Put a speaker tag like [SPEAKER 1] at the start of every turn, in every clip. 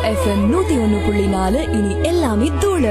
[SPEAKER 1] FM நூத்தி ஒன்னு புள்ளி நாலு இனி எல்லாமே தூளு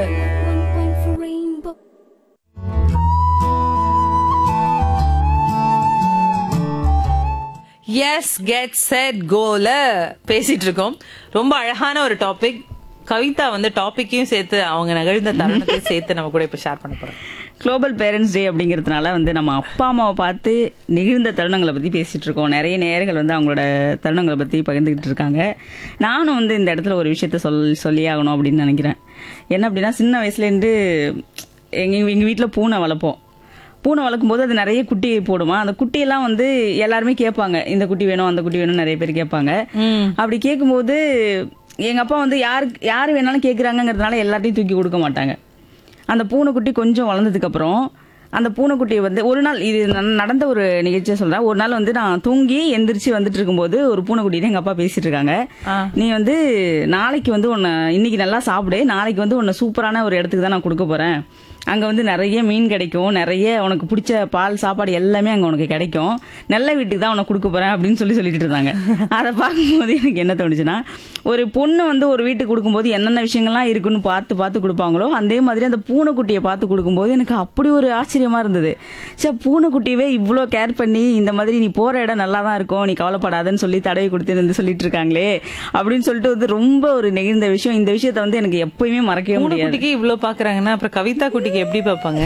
[SPEAKER 2] எஸ் கெட் செட் கோல பேசிட்டு இருக்கோம் ரொம்ப அழகான ஒரு டாபிக் கவிதா வந்து டாபிக்கையும் சேர்த்து அவங்க நிகழ்ந்த தருணத்தையும் சேர்த்து நம்ம கூட இப்ப ஷேர் பண்ண போறோம்
[SPEAKER 3] குளோபல் பேரண்ட்ஸ் டே அப்படிங்கிறதுனால வந்து நம்ம அப்பா அம்மாவை பார்த்து நிகழ்ந்த தருணங்களை பற்றி பேசிகிட்டு இருக்கோம் நிறைய நேரங்கள் வந்து அவங்களோட தருணங்களை பற்றி பகிர்ந்துக்கிட்டு இருக்காங்க நானும் வந்து இந்த இடத்துல ஒரு விஷயத்த சொல் சொல்லி ஆகணும் அப்படின்னு நினைக்கிறேன் என்ன அப்படின்னா சின்ன வயசுலேருந்து எங்கள் எங்கள் வீட்டில் பூனை வளர்ப்போம் பூனை வளர்க்கும் போது அது நிறைய குட்டி போடுமா அந்த குட்டியெல்லாம் வந்து எல்லாருமே கேட்பாங்க இந்த குட்டி வேணும் அந்த குட்டி வேணும் நிறைய பேர் கேட்பாங்க அப்படி கேட்கும்போது எங்க அப்பா வந்து யாருக்கு யார் வேணாலும் கேட்குறாங்கங்கிறதுனால எல்லாத்தையும் தூக்கி கொடுக்க மாட்டாங்க அந்த பூனைக்குட்டி கொஞ்சம் வளர்ந்ததுக்கு அப்புறம் அந்த பூனைக்குட்டியை வந்து ஒரு நாள் இது ந- நடந்த ஒரு நிகழ்ச்சியை சொல்றேன் ஒரு நாள் வந்து நான் தூங்கி எந்திரிச்சு வந்துட்டு இருக்கும்போது ஒரு பூனைக்குட்டின்னு எங்க அப்பா பேசிட்டு இருக்காங்க நீ வந்து நாளைக்கு வந்து உன்னை இன்னைக்கு நல்லா சாப்பிடு நாளைக்கு வந்து உன்னை சூப்பரான ஒரு இடத்துக்கு தான் நான் கொடுக்க போறேன் அங்க வந்து நிறைய மீன் கிடைக்கும் நிறைய உனக்கு பிடிச்ச பால் சாப்பாடு எல்லாமே அங்க உனக்கு கிடைக்கும் நல்ல வீட்டுக்கு தான் உனக்கு கொடுக்க போறேன் அப்படின்னு சொல்லி சொல்லிட்டு இருந்தாங்க அதை பார்க்கும்போது எனக்கு என்ன தோணுச்சுன்னா ஒரு பொண்ணு வந்து ஒரு வீட்டுக்கு கொடுக்கும்போது என்னென்ன விஷயங்கள்லாம் இருக்குன்னு பார்த்து பார்த்து கொடுப்பாங்களோ அதே மாதிரி அந்த பூனைக்குட்டியை பார்த்து கொடுக்கும்போது எனக்கு அப்படி ஒரு ஆச்சரியமா இருந்தது சே பூனைக்குட்டியவே இவ்வளோ கேர் பண்ணி இந்த மாதிரி நீ போற இடம் நல்லா தான் இருக்கும் நீ கவலைப்படாதன்னு சொல்லி தடவை கொடுத்து வந்து சொல்லிட்டு இருக்காங்களே அப்படின்னு சொல்லிட்டு வந்து ரொம்ப ஒரு நெகிழ்ந்த விஷயம் இந்த விஷயத்த வந்து எனக்கு எப்பயுமே மறக்கவே
[SPEAKER 2] பூனை
[SPEAKER 3] முடியாது
[SPEAKER 2] குட்டிக்கு இவ்வளவு பாக்குறாங்கன்னா அப்புறம் கவிதா குட்டிக்கு எப்படி பார்ப்பாங்க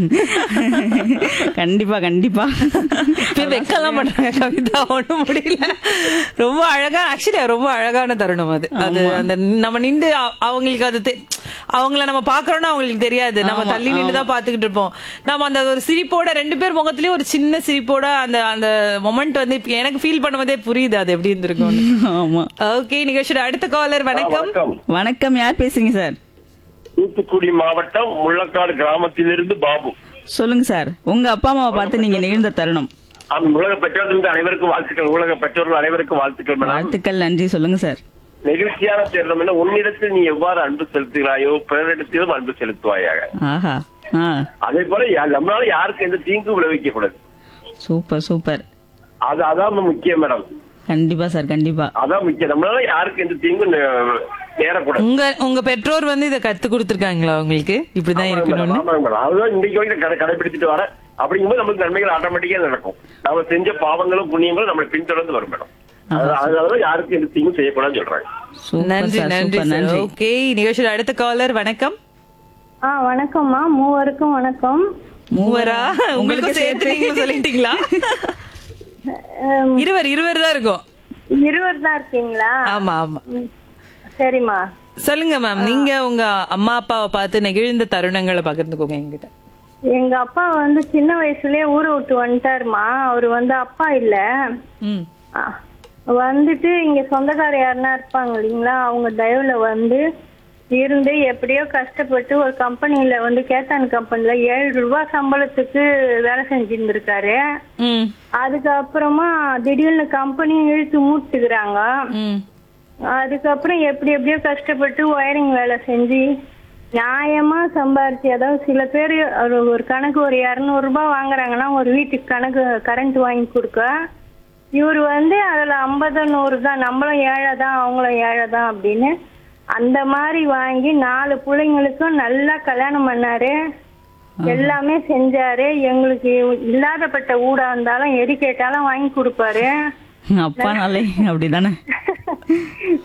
[SPEAKER 3] கண்டிப்பா கண்டிப்பா
[SPEAKER 2] போய் வெக்கலாம் பண்றாங்க கவிதா ஒண்ணும் முடியல ரொம்ப அழகா ஆக்சுவலி ரொம்ப அழகான தருணம் அது அது அந்த நம்ம நின்று அ- அவங்களுக்கு அது தெ- அவங்கள நம்ம பாக்குறோம்னா அவங்களுக்கு தெரியாது நம்ம தள்ளி நின்று தான் பாத்துக்கிட்டு இருப்போம் நம்ம அந்த ஒரு சிரிப்போட ரெண்டு பேர் முகத்திலயும் ஒரு சின்ன சிரிப்போட அந்த அந்த மொமெண்ட் வந்து இப்ப எனக்கு ஃபீல் பண்ணும்போதே புரியுது அது எப்படி இருந்திருக்கும்
[SPEAKER 3] ஆமா
[SPEAKER 2] ஓகே நிகழ்ச்சியோட அடுத்த காலர் வணக்கம்
[SPEAKER 4] வணக்கம்
[SPEAKER 3] வணக்கம் யார் பேசுறீங்க சார்
[SPEAKER 4] தூத்துக்குடி மாவட்டம் முள்ளக்காடு கிராமத்திலிருந்து பாபு
[SPEAKER 3] சொல்லுங்க சார் உங்க அப்பா அம்மாவை பார்த்து நீங்க நிகழ்ந்த தருணம்
[SPEAKER 4] அந்த உலக பெற்றோர்கள் அனைவருக்கும் வாழ்த்துக்கள் உலக பெற்றோர்கள் அனைவருக்கும் வாழ்த்துக்கள் மேடம்
[SPEAKER 3] வாழ்த்துக்கள் நன்றி சொல்லுங்க சார்
[SPEAKER 4] நெகிழ்ச்சியான தேர்தல் என்ன உன்னிடத்தில் நீ எவ்வாறு அன்பு செலுத்துகிறாயோ பிறரிடத்திலும் அன்பு செலுத்துவாயாக
[SPEAKER 3] ஆஹா ஆ
[SPEAKER 4] அதே போல யா- நம்மளால யாருக்கு எந்த தீங்கும் விளைவிக்க கூடாது
[SPEAKER 3] சூப்பர் சூப்பர்
[SPEAKER 4] அது அதான் முக்கியம் மேடம்
[SPEAKER 3] கண்டிப்பா சார் கண்டிப்பா
[SPEAKER 4] அதான் முக்கியம் நம்மளால யாருக்கு எந்த தீங்கும் நே- நேரக்கூடாது
[SPEAKER 2] உங்க உங்க பெற்றோர் வந்து இத கத்து கொடுத்திருக்காங்களா உங்களுக்கு இப்படிதான் இருக்கணும்னு
[SPEAKER 4] ஆமாங்க மேடம். அதுதான் இன்னைக்கு வரைக்கும் கடை கடைபிடிச்சிட்டு வர அப்படிங்கும்போது நமக்கு நன்மைகள் ஆட்டோமேட்டிக்கா நடக்கும் நம்ம செஞ்ச பாவங்களும் புண்ணியங்களும் நம்மளை பின்தொடர்ந்து வரும் மேடம் அது- அதனால யாருக்கும் எந்த தீங்கும் செய்யக்கூடாதுன்னு சொல்றாங்க
[SPEAKER 3] சூப்பர்
[SPEAKER 2] நன்றி
[SPEAKER 3] சார்
[SPEAKER 2] நன்றி
[SPEAKER 3] சூப்பர் நன்றி
[SPEAKER 2] ஓகே நிகழ்ச்சியோட அடுத்த காலர் வணக்கம்
[SPEAKER 5] ஆ வணக்கம்மா மூவருக்கும் வணக்கம்
[SPEAKER 2] மூவரா உங்களுக்கும் சேர்த்து நீங்க சொல்லிட்டீங்களா இருவர் இருவர் தான் இருக்கும்
[SPEAKER 5] இருவர் தான் இருக்கீங்களா
[SPEAKER 2] ஆமா ஆமா
[SPEAKER 5] ம், சரிம்மா
[SPEAKER 2] சொல்லுங்க மேம் நீங்க உங்க அம்மா அப்பாவை பார்த்து நெகிழ்ந்த தருணங்களை பகிர்ந்துக்கோங்க என்கிட்ட
[SPEAKER 5] எங்க அப்பா வந்து சின்ன வயசுலயே ஊரை விட்டு வந்துட்டாருமா அவரு வந்து அப்பா இல்ல
[SPEAKER 2] ம்
[SPEAKER 5] ஆ, வந்துட்டு இங்க சொந்தக்கார யாருன்னா இருப்பாங்க இல்லைங்களா அவங்க தயவுல வந்து இருந்து எப்படியோ கஷ்டப்பட்டு ஒரு கம்பெனில வந்து கேத்தான் கம்பெனில ஏழு ரூபாய் சம்பளத்துக்கு வேலை செஞ்சிருந்திருக்காரு
[SPEAKER 2] ம்
[SPEAKER 5] அதுக்கப்புறமா திடீர்னு கம்பெனி இழுத்து மூட்டுக்கிறாங்க
[SPEAKER 2] ம்
[SPEAKER 5] அதுக்கப்புறம் எப்படி எப்படியோ கஷ்டப்பட்டு ஒயரிங் வேலை செஞ்சு நியாயமா சம்பாரிச்சு அதாவது சில பேர் ஒரு ஒரு கணக்கு ஒரு இரநூறு ரூபாய் வாங்குறாங்கன்னா ஒரு வீட்டுக்கு கணக்கு கரண்ட் வாங்கி கொடுக்க இவர் வந்து அதுல ஐம்பது நூறு தான் நம்மளும் ஏழை தான் அவங்களும் ஏழை தான் அப்படின்னு அந்த மாதிரி வாங்கி நாலு பிள்ளைங்களுக்கும் நல்லா கல்யாணம் பண்ணாரு எல்லாமே செஞ்சாரு எங்களுக்கு இல்லாதப்பட்ட ஊடா இருந்தாலும் எது கேட்டாலும் வாங்கி கொடுப்பாரு
[SPEAKER 3] அப்பானாலே அப்படிதானே